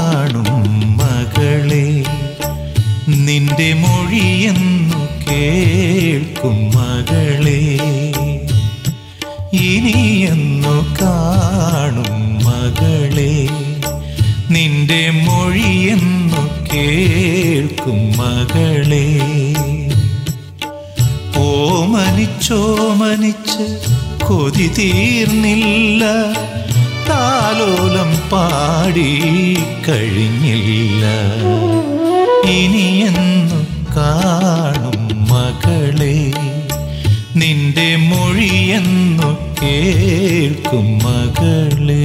കാണും മകളെ നിന്റെ മൊഴിയെന്നു കേൾക്കും മകളെ ഇനിയെന്നു കാണും മകളെ നിന്റെ മൊഴിയെന്നു കേൾക്കും മകളെ ഓമനിച്ചോമനിച്ച് കൊതി തീർന്നില്ല താലോലം പാടി കഴിഞ്ഞില്ല ഇനിയെന്നു കാണും മകളെ നിന്റെ മൊഴിയെന്നു കേൾക്കും മകളെ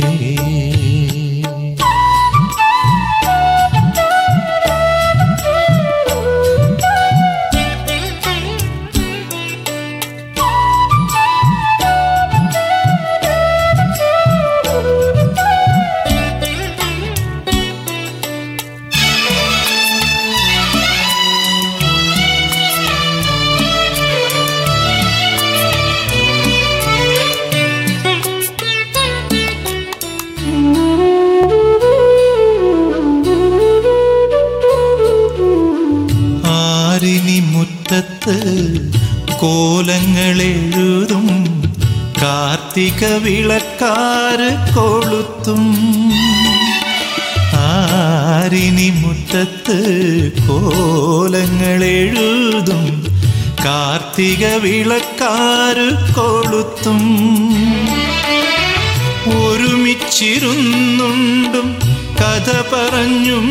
ആരിനി മുറ്റത്ത് കോലങ്ങളെഴുതും കാർത്തിക വിളക്കാറ് കൊളുത്തും ആരിനി മുറ്റത്ത് കോലങ്ങളെഴുതും കാർത്തിക വിളക്കാറ് കൊളുത്തും ഒരുമിച്ചിരുന്നുണ്ടും കഥ പറഞ്ഞും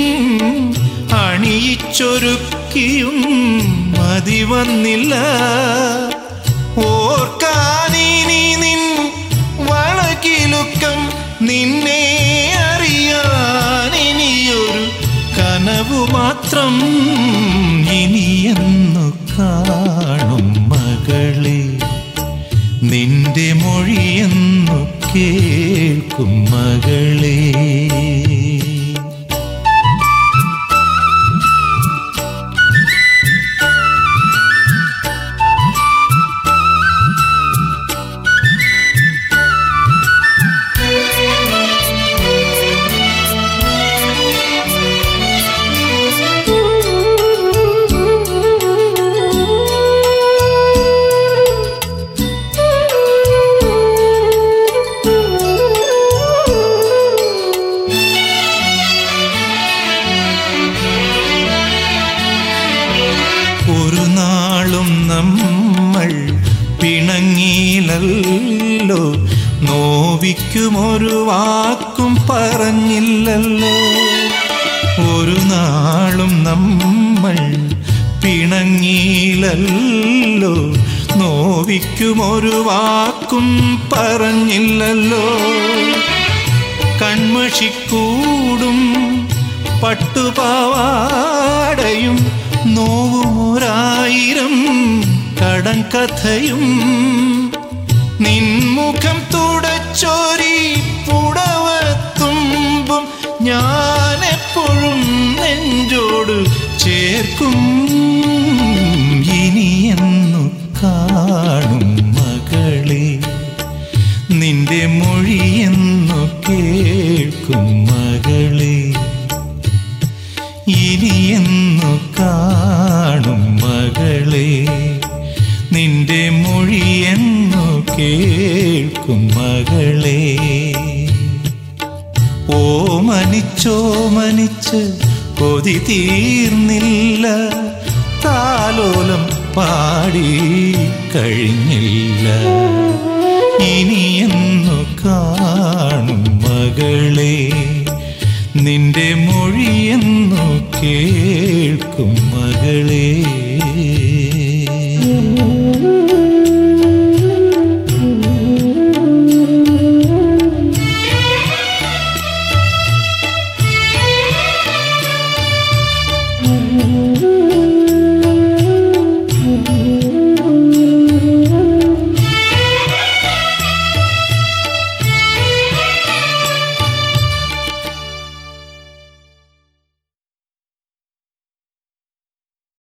അണിയിച്ചൊരുക്കിയും മതി വന്നില്ല ഓർക്കാനിനി നിൻ വളകിലുക്കം നിന്നെ അറിയാനിനിയൊരു കനവു മാത്രം ഇനിയെന്നു കാണും മകളെ നിന്റെ മൊഴിയെന്നു കേൾക്കും മകളേ ഒരു നാളും നമ്മൾ പിണങ്ങിയില്ലല്ലോ നോവിക്കുമൊരു വാക്കും പറഞ്ഞില്ലല്ലോ ഒരു നാളും നമ്മൾ പിണങ്ങിയില്ലല്ലോ നോവിക്കുമൊരു വാക്കും പറഞ്ഞില്ലല്ലോ കൺമഷിക്കൂടും പട്ടുപാവാടയും നോവുമൊരായിരം കടം കഥയും നിൻമുഖം തുടച്ചൊരി പുടവത്തുമ്പും ഞാനെപ്പോഴും നെഞ്ചോട് ചേർക്കും ഇനിയെന്നു കാണും മകളെ നിന്റെ മൊഴിയെന്നു കേൾക്കും മകളെ ഇനിയെന്നു കാണും മകളെ നിന്റെ മൊഴിയെന്നു കേൾക്കും മകളെ ഓമനിച്ചോ മനിച്ച് കൊതി തീർന്നില്ല താലോലം പാടി കഴിഞ്ഞില്ല ഇനിയെന്നു കാണും മകളെ നിന്റെ മൊഴിയെന്നു കേൾക്കും മകളേ